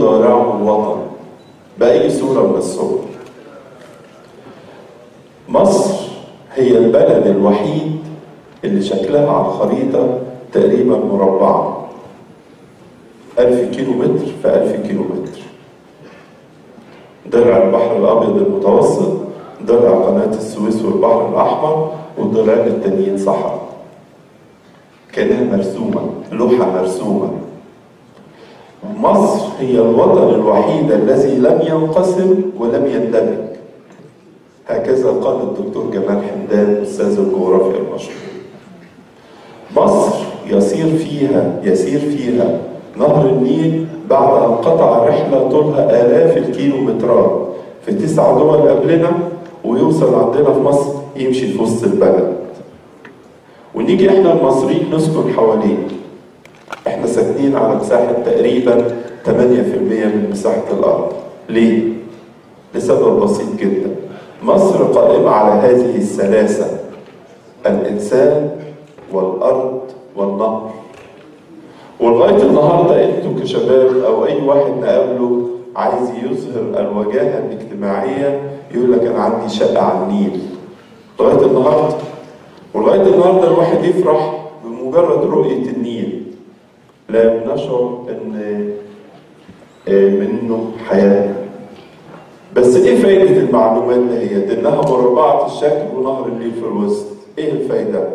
ضارعه الوطن بأي صورة من الصور مصر هي البلد الوحيد اللي شكلها على الخريطة تقريبا مربعة ألف كيلو متر في ألف كيلو متر ضلع البحر الأبيض المتوسط ضلع قناة السويس والبحر الأحمر والضلعين التانيين صحراء كانها مرسومة لوحة مرسومة مصر هي الوطن الوحيد الذي لم ينقسم ولم يندمج هكذا قال الدكتور جمال حمدان أستاذ الجغرافيا المشهور مصر يسير فيها يسير فيها نهر النيل بعد أن قطع رحلة طولها آلاف الكيلومترات في تسع دول قبلنا ويوصل عندنا في مصر يمشي في وسط البلد ونيجي احنا المصريين نسكن حواليه احنا ساكنين على مساحة تقريبا 8% من مساحة الأرض ليه؟ لسبب بسيط جدا مصر قائمة على هذه الثلاثة الإنسان والأرض والنهر ولغاية النهاردة انتوا كشباب أو أي واحد نقابله عايز يظهر الوجاهة الاجتماعية يقول لك أنا عندي شقة على النيل لغاية النهاردة ولغاية النهاردة الواحد يفرح بمجرد رؤية النيل لا نشعر ان منه حياة بس ايه فايدة المعلومات دهيت انها مربعة الشكل ونهر النيل في الوسط ايه الفايدة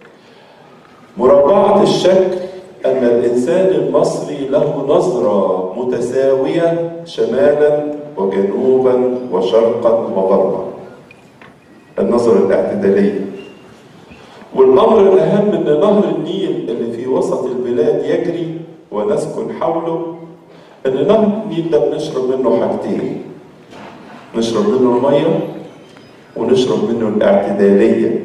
مربعة الشكل ان الانسان المصري له نظرة متساوية شمالا وجنوبا وشرقا وغربا النظرة الاعتدالية والأمر الأهم أن نهر النيل اللي في وسط البلاد يجري ونسكن حوله أن نهر النيل ده بنشرب منه حاجتين نشرب منه المية ونشرب منه الاعتدالية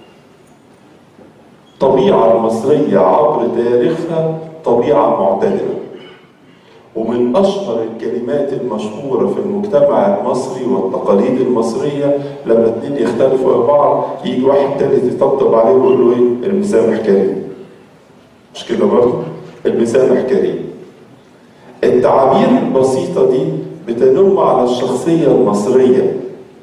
الطبيعة المصرية عبر تاريخها طبيعة معتدلة ومن أشهر الكلمات المشهورة في المجتمع المصري والتقاليد المصرية لما اتنين يختلفوا مع بعض يجي واحد تالت يطبطب عليه ويقول له إيه المسامح كريم مش كده برضه؟ المسامح كريم التعابير البسيطة دي بتنم على الشخصية المصرية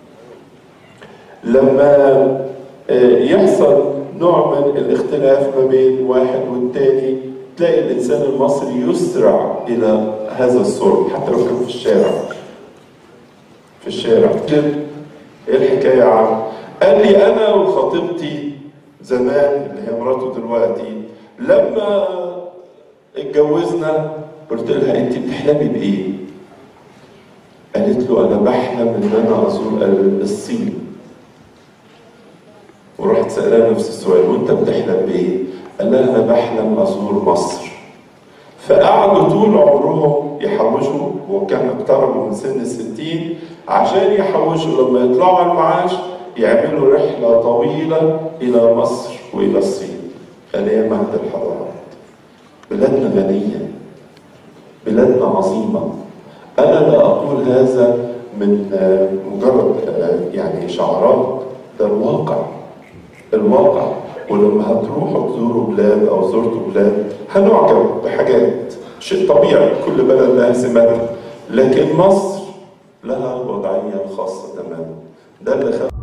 لما يحصل نوع من الاختلاف ما بين واحد والتاني تلاقي الإنسان المصري يسرع إلى هذا الصلح حتى لو كان في الشارع في الشارع إيه الحكاية يا عم؟ قال لي أنا وخطيبتي زمان اللي هي مراته دلوقتي لما اتجوزنا قلت لها أنت بتحلمي بإيه؟ قالت له أنا بحلم إن أنا أزور الصين ورحت سألها نفس السؤال وأنت بتحلم بإيه؟ قال لها أنا بحلم أزور مصر فقعدوا طول عمرهم يحوشوا وكان اقتربوا من سن الستين عشان يحوشوا لما يطلعوا على المعاش يعملوا رحلة طويلة إلى مصر وإلى الصين اللي هي مهد الحضارات بلادنا غنية بلادنا عظيمة أنا لا أقول هذا من مجرد يعني شعارات ده الواقع الواقع ولما هتروحوا تزوروا بلاد او زرتوا بلاد هنعجب بحاجات شيء طبيعي كل بلد لها سماتها لكن مصر لها الوضعيه الخاصه تماما ده اللي خلق